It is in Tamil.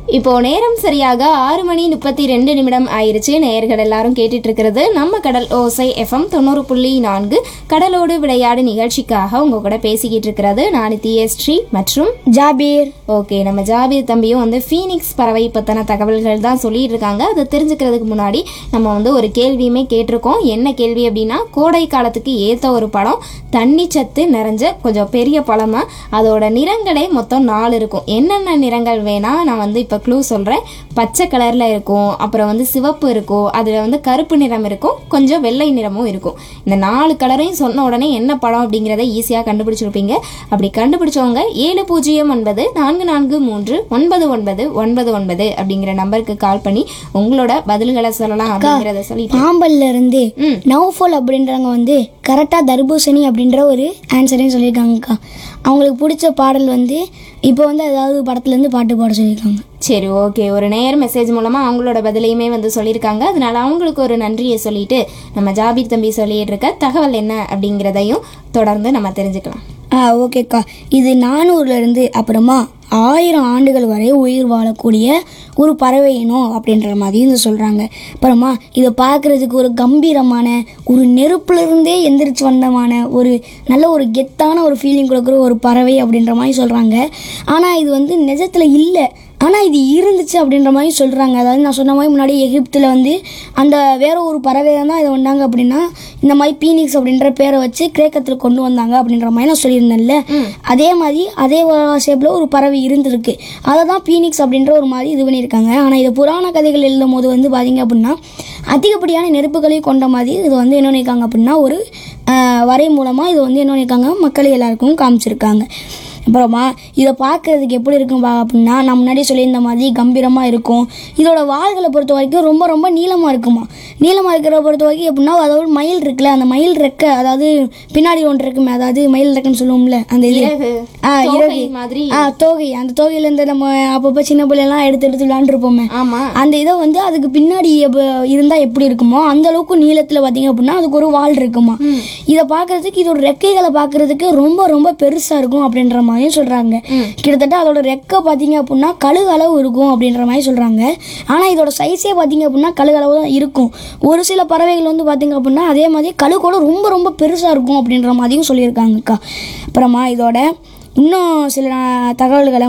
இப்போ நேரம் சரியாக ஆறு மணி முப்பத்தி ரெண்டு நிமிடம் ஆயிருச்சு நேயர்கள் எல்லாரும் கேட்டுட்டு இருக்கிறது நம்ம கடல் ஓசை எஃப்எம் தொண்ணூறு புள்ளி நான்கு கடலோடு விளையாடு நிகழ்ச்சிக்காக உங்க கூட பேசிக்கிட்டு இருக்கிறது நான் ஸ்ரீ மற்றும் ஜாபீர் ஓகே நம்ம ஜாபீர் தம்பியும் வந்து ஃபீனிக்ஸ் பறவை பற்றின தகவல்கள் தான் சொல்லிட்டு இருக்காங்க அதை தெரிஞ்சுக்கிறதுக்கு முன்னாடி நம்ம வந்து ஒரு கேள்வியுமே கேட்டிருக்கோம் என்ன கேள்வி அப்படின்னா கோடை காலத்துக்கு ஏற்ற ஒரு பழம் தண்ணி சத்து நிறைஞ்ச கொஞ்சம் பெரிய பழமா அதோட நிறங்களே மொத்தம் நாலு இருக்கும் என்னென்ன நிறங்கள் வேணா நான் வந்து இப்போ க்ளூ சொல்கிறேன் பச்சை கலரில் இருக்கும் அப்புறம் வந்து சிவப்பு இருக்கும் அதில் வந்து கருப்பு நிறம் இருக்கும் கொஞ்சம் வெள்ளை நிறமும் இருக்கும் இந்த நாலு கலரையும் சொன்ன உடனே என்ன பழம் அப்படிங்கிறத ஈஸியாக கண்டுபிடிச்சிருப்பீங்க அப்படி கண்டுபிடிச்சவங்க ஏழு பூஜ்ஜியம் ஒன்பது நான்கு நான்கு மூன்று ஒன்பது ஒன்பது ஒன்பது ஒன்பது அப்படிங்கிற நம்பருக்கு கால் பண்ணி உங்களோட பதில்களை சொல்லலாம் அப்படிங்கிறத சொல்லிட்டு பாம்பல்ல இருந்து ம். நவ்ஃபோல் அப்படின்றவங்க வந்து கரெக்டாக தர்பூசணி அப்படின்ற ஒரு ஆன்சரையும் சொல்லியிருக்காங்கக்கா அவங்களுக்கு பிடிச்ச பாடல் வந்து இப்போ வந்து ஏதாவது படத்துலேருந்து பாட்டு பாட சொல்லியிருக்காங்க சரி ஓகே ஒரு நேர் மெசேஜ் மூலமாக அவங்களோட பதிலையுமே வந்து சொல்லியிருக்காங்க அதனால அவங்களுக்கு ஒரு நன்றியை சொல்லிட்டு நம்ம ஜாபீர் தம்பி சொல்லிட்டு இருக்க தகவல் என்ன அப்படிங்கிறதையும் தொடர்ந்து நம்ம தெரிஞ்சுக்கலாம் ஆ ஓகேக்கா இது நானூறுலேருந்து அப்புறமா ஆயிரம் ஆண்டுகள் வரை உயிர் வாழக்கூடிய ஒரு பறவை இனம் அப்படின்ற மாதிரி வந்து சொல்கிறாங்க அப்புறமா இதை பார்க்குறதுக்கு ஒரு கம்பீரமான ஒரு நெருப்புலேருந்தே எந்திரிச்சு வந்தமான ஒரு நல்ல ஒரு கெத்தான ஒரு ஃபீலிங் கொடுக்குற ஒரு பறவை அப்படின்ற மாதிரி சொல்கிறாங்க ஆனால் இது வந்து நிஜத்தில் இல்லை ஆனால் இது இருந்துச்சு அப்படின்ற மாதிரி சொல்கிறாங்க அதாவது நான் சொன்ன மாதிரி முன்னாடி எகிப்தில் வந்து அந்த வேற ஒரு பறவையை தான் இதை வந்தாங்க அப்படின்னா இந்த மாதிரி பீனிக்ஸ் அப்படின்ற பேரை வச்சு கிரேக்கத்தில் கொண்டு வந்தாங்க அப்படின்ற மாதிரி நான் சொல்லியிருந்தேன்ல அதே மாதிரி அதே ஷேப்பில் ஒரு பறவை இருந்திருக்கு அதை தான் பீனிக்ஸ் அப்படின்ற ஒரு மாதிரி இது பண்ணியிருக்காங்க ஆனால் இது புராண கதைகள் எழுதும் போது வந்து பார்த்தீங்க அப்படின்னா அதிகப்படியான நெருப்புகளையும் கொண்ட மாதிரி இது வந்து என்ன பண்ணியிருக்காங்க அப்படின்னா ஒரு ஆஹ், வரை மூலமாக இது வந்து என்ன பண்ணியிருக்காங்க மக்கள் எல்லாருக்கும் காமிச்சிருக்காங்க அப்புறமா இதை பார்க்கறதுக்கு எப்படி இருக்கும் பா அப்படின்னா நான் முன்னாடி சொல்லியிருந்த மாதிரி கம்பீரமாக இருக்கும் இதோட வாள்களை பொறுத்த வரைக்கும் ரொம்ப ரொம்ப நீளமாக இருக்குமா நீளமாக இருக்கிறத பொறுத்த வரைக்கும் எப்படின்னா அதாவது மயில் இருக்குல்ல அந்த மயில் ரெக்கை அதாவது பின்னாடி ஒன்று இருக்குமே அதாவது மயில் ரெக்கைன்னு சொல்லுவோம்ல அந்த இது இறகு, ஆ தோகை இறகு மாதிரி. ஆ தோகை அந்த தோகையிலேருந்து நம்ம அப்பப்போ சின்ன பிள்ளைலாம் எடுத்து எடுத்து விளாண்டுருப்போமே ஆமா அந்த இதை வந்து அதுக்கு பின்னாடி இருந்தால் எப்படி இருக்குமோ அந்த அளவுக்கு நீளத்தில் பார்த்தீங்க அப்படின்னா அதுக்கு ஒரு வால் இருக்குமா இதை பார்க்கறதுக்கு இதோட ரெக்கைகளை பார்க்கறதுக்கு ரொம்ப ரொம்ப பெருசாக இருக்கும் அப்படின்ற மாதிரியும் சொல்கிறாங்க கிட்டத்தட்ட அதோட ரெக்கை பார்த்தீங்க அப்படின்னா கழுகு அளவு இருக்கும் அப்படின்ற மாதிரி சொல்கிறாங்க ஆனால் இதோட சைஸே பார்த்தீங்க அப்படின்னா கழுகு அளவு தான் இருக்கும் ஒரு சில பறவைகள் வந்து பார்த்தீங்க அப்படின்னா அதே மாதிரி கழுகோட ரொம்ப ரொம்ப பெருசாக இருக்கும் அப்படின்ற மாதிரியும் சொல்லியிருக்காங்கக்கா அப்புறமா இதோட இன்னும் சில தகவல்களை